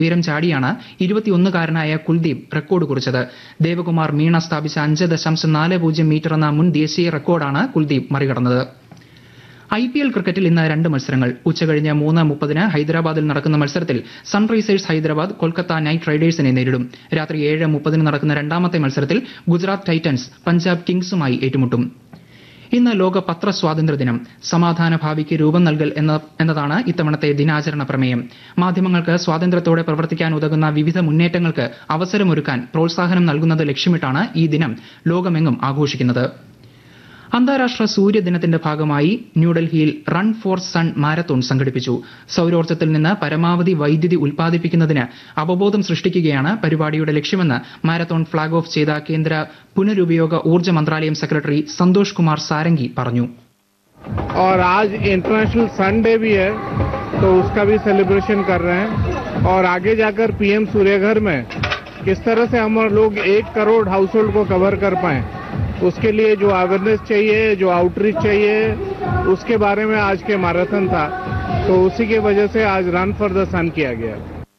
ഉയരം ചാടിയാണ് ഇരുപത്തിയൊന്നുകാരനായ കുൽദീപ് റെക്കോർഡ് കുറിച്ചത് ദേവകുമാർ മീണ സ്ഥാപിച്ച അഞ്ച് ദശാംശം നാല് പൂജ്യം മീറ്റർ എന്ന മുൻ ദേശീയ റെക്കോർഡാണ് കുൽദീപ് മറികടന്നത് ഐ പി എൽ ക്രിക്കറ്റിൽ ഇന്ന് രണ്ട് മത്സരങ്ങൾ ഉച്ചകഴിഞ്ഞ് മൂന്ന് മുപ്പതിന് ഹൈദരാബാദിൽ നടക്കുന്ന മത്സരത്തിൽ സൺറൈസേഴ്സ് ഹൈദരാബാദ് കൊൽക്കത്ത നൈറ്റ് റൈഡേഴ്സിനെ നേരിടും രാത്രി ഏഴ് മുപ്പതിന് നടക്കുന്ന രണ്ടാമത്തെ മത്സരത്തിൽ ഗുജറാത്ത് ടൈറ്റൻസ് പഞ്ചാബ് കിങ്സുമായി ഏറ്റുമുട്ടും ഇന്ന് ലോക പത്ര സ്വാതന്ത്ര്യ ദിനം സമാധാന ഭാവിക്ക് രൂപം നൽകൽ എന്ന എന്നതാണ് ഇത്തവണത്തെ ദിനാചരണ പ്രമേയം മാധ്യമങ്ങൾക്ക് സ്വാതന്ത്ര്യത്തോടെ പ്രവർത്തിക്കാൻ ഉതകുന്ന വിവിധ മുന്നേറ്റങ്ങൾക്ക് അവസരമൊരുക്കാൻ പ്രോത്സാഹനം നൽകുന്നത് ലക്ഷ്യമിട്ടാണ് ഈ ദിനം ലോകമെങ്ങും ആഘോഷിക്കുന്നത് അന്താരാഷ്ട്ര സൂര്യദിനത്തിന്റെ ഭാഗമായി ന്യൂഡൽഹിയിൽ റൺ ഫോർ സൺ മാരത്തോൺ സംഘടിപ്പിച്ചു സൌരോർജ്ജത്തിൽ നിന്ന് പരമാവധി വൈദ്യുതി ഉൽപ്പാദിപ്പിക്കുന്നതിന് അവബോധം സൃഷ്ടിക്കുകയാണ് പരിപാടിയുടെ ലക്ഷ്യമെന്ന് മാരത്തോൺ ഫ്ളാഗ് ഓഫ് ചെയ്ത കേന്ദ്ര പുനരുപയോഗ ഊർജ്ജ മന്ത്രാലയം സെക്രട്ടറി സന്തോഷ് കുമാർ സാരംഗി പറഞ്ഞു और आज इंटरनेशनल सन डे भी है तो उसका भी सेलिब्रेशन कर रहे हैं और आगे जाकर पीएम सूर्यघर में किस तरह से हम लोग एक करोड़ हाउस होल्ड को कवर कर पाए उसके लिए जो अवेयरनेस चाहिए जो आउटरीच चाहिए उसके बारे में आज के मैराथन था तो उसी की वजह से आज रन फॉर द सन किया गया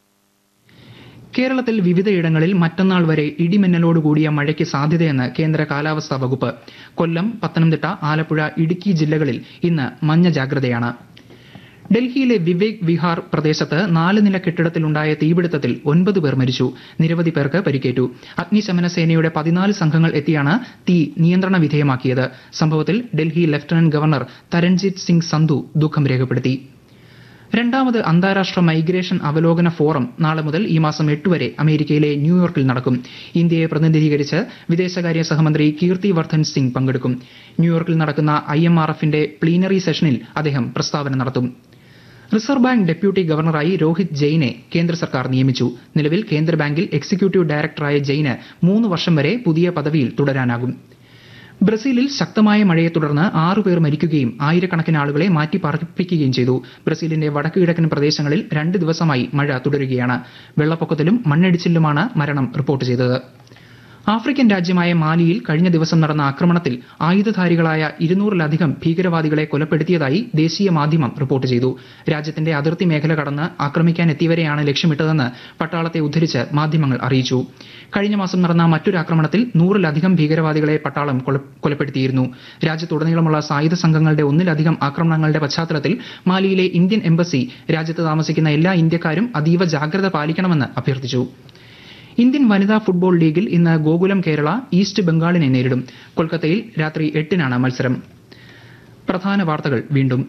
കേരളത്തിൽ വിവിധയിടങ്ങളിൽ മറ്റന്നാൾ വരെ ഇടിമിന്നലോട് കൂടിയ മഴയ്ക്ക് സാധ്യതയെന്ന് കേന്ദ്ര കാലാവസ്ഥാ വകുപ്പ് കൊല്ലം പത്തനംതിട്ട ആലപ്പുഴ ഇടുക്കി ജില്ലകളിൽ ഇന്ന് മഞ്ഞ ജാഗ്രതയാണ് ഡൽഹിയിലെ വിവേക് വിഹാർ പ്രദേശത്ത് നാല് നില കെട്ടിടത്തിലുണ്ടായ തീപിടുത്തത്തിൽ ഒൻപത് പേർ മരിച്ചു നിരവധി പേർക്ക് പരിക്കേറ്റു അഗ്നിശമന സേനയുടെ പതിനാല് സംഘങ്ങൾ എത്തിയാണ് തീ നിയന്ത്രണ വിധേയമാക്കിയത് സംഭവത്തിൽ ഡൽഹി ലഫ്റ്റനന്റ് ഗവർണർ തരൺജിത് സിംഗ് സന്ധു ദുഃഖം രേഖപ്പെടുത്തി രണ്ടാമത് അന്താരാഷ്ട്ര മൈഗ്രേഷൻ അവലോകന ഫോറം നാളെ മുതൽ ഈ മാസം എട്ട് വരെ അമേരിക്കയിലെ ന്യൂയോർക്കിൽ നടക്കും ഇന്ത്യയെ പ്രതിനിധീകരിച്ച് വിദേശകാര്യ സഹമന്ത്രി കീർത്തി വർദ്ധൻ സിംഗ് പങ്കെടുക്കും ന്യൂയോർക്കിൽ നടക്കുന്ന ഐ എം ആർ എഫിന്റെ പ്ലീനറി സെഷനിൽ അദ്ദേഹം പ്രസ്താവന നടത്തും റിസർവ് ബാങ്ക് ഡെപ്യൂട്ടി ഗവർണറായി രോഹിത് ജെയിനെ കേന്ദ്ര സർക്കാർ നിയമിച്ചു നിലവിൽ കേന്ദ്ര ബാങ്കിൽ എക്സിക്യൂട്ടീവ് ഡയറക്ടറായ ജെയിന് മൂന്ന് വർഷം വരെ പുതിയ പദവിയിൽ തുടരാനാകും ബ്രസീലിൽ ശക്തമായ മഴയെ തുടർന്ന് ആറു പേർ മരിക്കുകയും ആയിരക്കണക്കിന് ആളുകളെ മാറ്റി പാർപ്പിക്കുകയും ചെയ്തു ബ്രസീലിന്റെ വടക്ക് കിഴക്കൻ പ്രദേശങ്ങളിൽ രണ്ട് ദിവസമായി മഴ തുടരുകയാണ് വെള്ളപ്പൊക്കത്തിലും മണ്ണിടിച്ചിലുമാണ് മരണം റിപ്പോർട്ട് ചെയ്തത് ആഫ്രിക്കൻ രാജ്യമായ മാലിയിൽ കഴിഞ്ഞ ദിവസം നടന്ന ആക്രമണത്തിൽ ആയുധധാരികളായ ഇരുന്നൂറിലധികം ഭീകരവാദികളെ കൊലപ്പെടുത്തിയതായി ദേശീയ മാധ്യമം റിപ്പോർട്ട് ചെയ്തു രാജ്യത്തിന്റെ അതിർത്തി മേഖല കടന്ന് ആക്രമിക്കാൻ എത്തിയവരെയാണ് ലക്ഷ്യമിട്ടതെന്ന് പട്ടാളത്തെ ഉദ്ധരിച്ച് മാധ്യമങ്ങൾ അറിയിച്ചു കഴിഞ്ഞ മാസം നടന്ന മറ്റൊരു ആക്രമണത്തിൽ നൂറിലധികം ഭീകരവാദികളെ പട്ടാളം കൊല- കൊലപ്പെടുത്തിയിരുന്നു രാജ്യത്തുടനീളമുള്ള സായുധ സംഘങ്ങളുടെ ഒന്നിലധികം ആക്രമണങ്ങളുടെ പശ്ചാത്തലത്തിൽ മാലിയിലെ ഇന്ത്യൻ എംബസി രാജ്യത്ത് താമസിക്കുന്ന എല്ലാ ഇന്ത്യക്കാരും അതീവ ജാഗ്രത പാലിക്കണമെന്ന് അഭ്യർത്ഥിച്ചു ഇന്ത്യൻ വനിതാ ഫുട്ബോൾ ലീഗിൽ ഇന്ന് ഗോകുലം കേരള ഈസ്റ്റ് ബംഗാളിനെ നേരിടും കൊൽക്കത്തയിൽ രാത്രി എട്ടിനാണ് മത്സരം പ്രധാന വാർത്തകൾ വീണ്ടും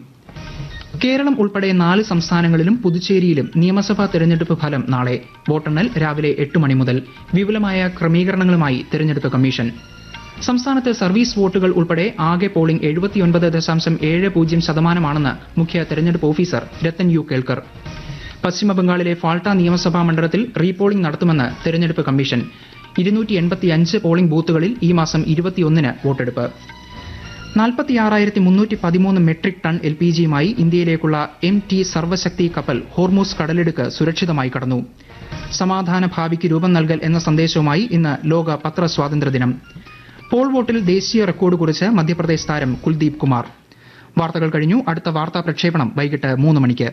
കേരളം ഉൾപ്പെടെ നാല് സംസ്ഥാനങ്ങളിലും പുതുച്ചേരിയിലും നിയമസഭാ തെരഞ്ഞെടുപ്പ് ഫലം നാളെ വോട്ടെണ്ണൽ രാവിലെ എട്ട് മണി മുതൽ വിപുലമായ ക്രമീകരണങ്ങളുമായി തെരഞ്ഞെടുപ്പ് കമ്മീഷൻ സംസ്ഥാനത്ത് സർവീസ് വോട്ടുകൾ ഉൾപ്പെടെ ആകെ പോളിംഗ് എഴുപത്തിയൊൻപത് ദശാംശം ഏഴ് പൂജ്യം ശതമാനമാണെന്ന് മുഖ്യ തെരഞ്ഞെടുപ്പ് ഓഫീസർ രത്തൻ യു കേൾക്കർ പശ്ചിമ ബംഗാളിലെ ഫാൾട്ട നിയമസഭാ മണ്ഡലത്തിൽ റീപോളിംഗ് നടത്തുമെന്ന് തെരഞ്ഞെടുപ്പ് കമ്മീഷൻ ഇരുന്നൂറ്റി എൺപത്തിയഞ്ച് പോളിംഗ് ബൂത്തുകളിൽ ഈ മാസം ഇരുപത്തിയൊന്നിന് വോട്ടെടുപ്പ് നാൽപ്പത്തിയാറായിരത്തി മുന്നൂറ്റി പതിമൂന്ന് മെട്രിക് ടൺ എൽ പി ജിയുമായി ഇന്ത്യയിലേക്കുള്ള എം ടി സർവശക്തി കപ്പൽ ഹോർമൂസ് കടലിടുക്ക് സുരക്ഷിതമായി കടന്നു സമാധാന ഭാവിക്ക് രൂപം നൽകൽ എന്ന സന്ദേശവുമായി ഇന്ന് ലോക പത്ര സ്വാതന്ത്ര്യ ദിനം പോൾ വോട്ടിൽ ദേശീയ റെക്കോർഡ് കുറിച്ച് മധ്യപ്രദേശ് താരം കുൽദീപ് കുമാർ വാർത്തകൾ കഴിഞ്ഞു അടുത്ത വാർത്താ പ്രക്ഷേപണം വൈകിട്ട് മൂന്ന് മണിക്ക്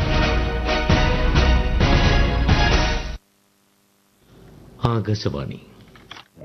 ആകാശവാണി